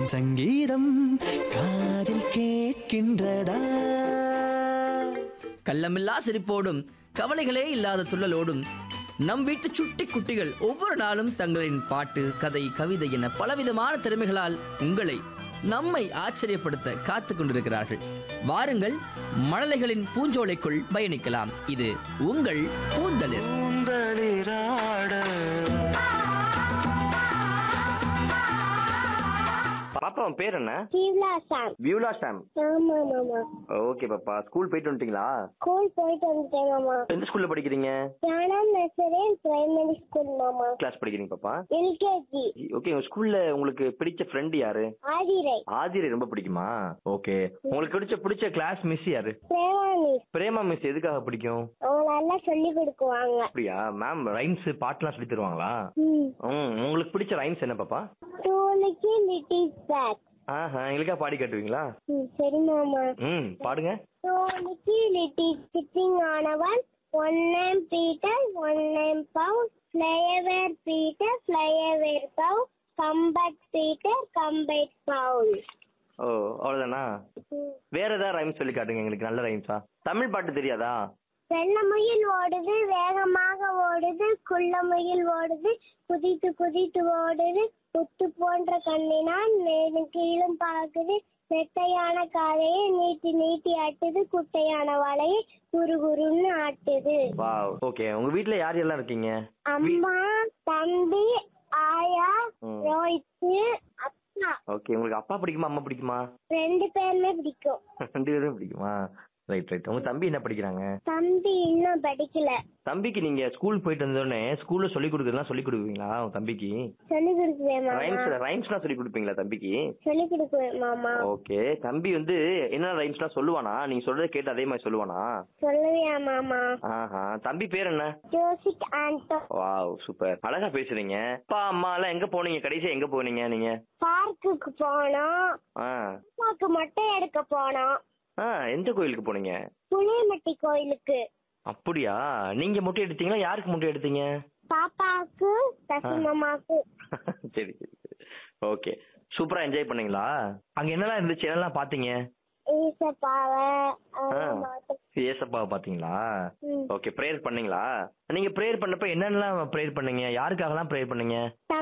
சங்கீதம் காதில் கேட்கின்றதா கள்ளமில்லா சிரிப்போடும் கவலைகளே இல்லாத துள்ளலோடும் நம் வீட்டு சுட்டி குட்டிகள் ஒவ்வொரு நாளும் தங்களின் பாட்டு கதை கவிதை என பலவிதமான திறமைகளால் உங்களை நம்மை ஆச்சரியப்படுத்த காத்து கொண்டிருக்கிறார்கள் வாருங்கள் மழலைகளின் பூஞ்சோலைக்குள் பயணிக்கலாம் இது உங்கள் பூந்தளிர் பாப்பா உன் பேர் என்ன சீவ்லா சாம் வியூலா சாம் ஆமா மாமா ஓகே பாப்பா ஸ்கூல் போயிட்டு வந்துட்டீங்களா ஸ்கூல் போயிட்டு வந்துட்டேன் மாமா எந்த ஸ்கூல்ல படிக்கிறீங்க ஞானம் நர்சரி பிரைமரி ஸ்கூல் மாமா கிளாஸ் படிக்கிறீங்க பாப்பா எல்கேஜி ஓகே உங்க ஸ்கூல்ல உங்களுக்கு பிடிச்ச ஃப்ரெண்ட் யாரு ஆதிரை ஆதிரை ரொம்ப பிடிக்குமா ஓகே உங்களுக்கு பிடிச்ச பிடிச்ச கிளாஸ் மிஸ் யாரு பிரேமா மிஸ் பிரேமா மிஸ் எதுக்காக பிடிக்கும் அவங்க நல்லா சொல்லி கொடுக்குவாங்க அப்படியா மேம் ரைம்ஸ் பாட்டுலாம் சொல்லி தருவாங்களா ம் ம் உங்களுக்கு பிடிச்ச ரைம்ஸ் என்ன பாப்பா டூலுக்கு லிட்டில் பேக் ஆஹா எங்களுக்கா பாடி காட்டுவீங்களா ம் சரி மாமா ம் பாடுங்க டூலுக்கு லிட்டில் சிட்டிங் ஆனவன் one name Peter one name Paul fly away Peter fly away Paul come back Peter come back Paul ஓ அவ்வளவுதானா வேற ஏதாவது ரைம்ஸ் சொல்லி காட்டுங்க எங்களுக்கு நல்ல ரைம்ஸா தமிழ் பாட்டு தெரியாதா வெள்ளமுயில் ஓடுது வேகமாக ஓடுது குள்ள முயில் ஓடுது குதித்து குதித்து ஓடுது புத்து போன்ற கண்ணினால் மேலும் கீழும் பார்க்குது நெட்டையான காதையை நீட்டி நீட்டி ஆட்டுது குட்டையான வலையை குரு குருன்னு ஆட்டுது வாவ் ஓகே உங்க வீட்ல யார் யாரெல்லாம் இருக்கீங்க அம்மா தம்பி ஆயா ம். ரோஹித்து அப்பா ஓகே உங்களுக்கு அப்பா பிடிக்குமா அம்மா பிடிக்குமா ரெண்டு பேருமே பிடிக்கும் ரெண்டு பேரும் பிடிக்குமா ரைட் ரைட் உங்க தம்பி என்ன படிக்கிறாங்க தம்பி இன்னும் படிக்கல தம்பிக்கு நீங்க ஸ்கூல் போயிட்டு வந்தோடனே ஸ்கூல்ல சொல்லி கொடுக்கறதுலாம் சொல்லி கொடுப்பீங்களா உங்க தம்பிக்கு சொல்லி கொடுக்குவேன் மாமா ரைம்ஸ் ரைம்ஸ்லாம் சொல்லி கொடுப்பீங்களா தம்பிக்கு சொல்லி கொடுக்குவேன் மாமா ஓகே தம்பி வந்து என்ன ரைம்ஸ்லாம் சொல்லுவானா நீங்க சொல்றதை கேட்டு அதே மாதிரி சொல்லுவானா சொல்லுவியா மாமா ஆஹா தம்பி பேர் என்ன ஜோசிக் ஆண்டோ வாவ் சூப்பர் அழகா பேசுறீங்க அப்பா அம்மா எல்லாம் எங்க போனீங்க கடைசியா எங்க போனீங்க நீங்க பார்க்குக்கு போனோம் ஆ அப்பாவுக்கு மொட்டை எடுக்க போனோம் ஆ எந்த கோயிலுக்கு போனீங்க புளியமட்டி கோயிலுக்கு அப்படியா நீங்க முட்டை எடுத்தீங்களா யாருக்கு முட்டை எடுத்தீங்க பாப்பாவுக்கு சசிமாமாக்கு சரி சரி சரி ஓகே சூப்பரா என்ஜாய் பண்ணீங்களா அங்க என்னெல்லாம் இருந்துச்சு என்னெல்லாம் பாத்தீங்க ஈசப்பாவை ஆ. அதெல்லாம் பார்த்தோம். ஏசப்பாவை பாத்தீங்களா ம். ஓகே ப்ரேயர் பண்ணீங்களா நீங்க ப்ரேயர் பண்ணப்ப என்னென்னலாம் ப்ரேயர் பண்ணீங்க யாருக்காகலாம் ப்ரேயர் பண்ணீங்க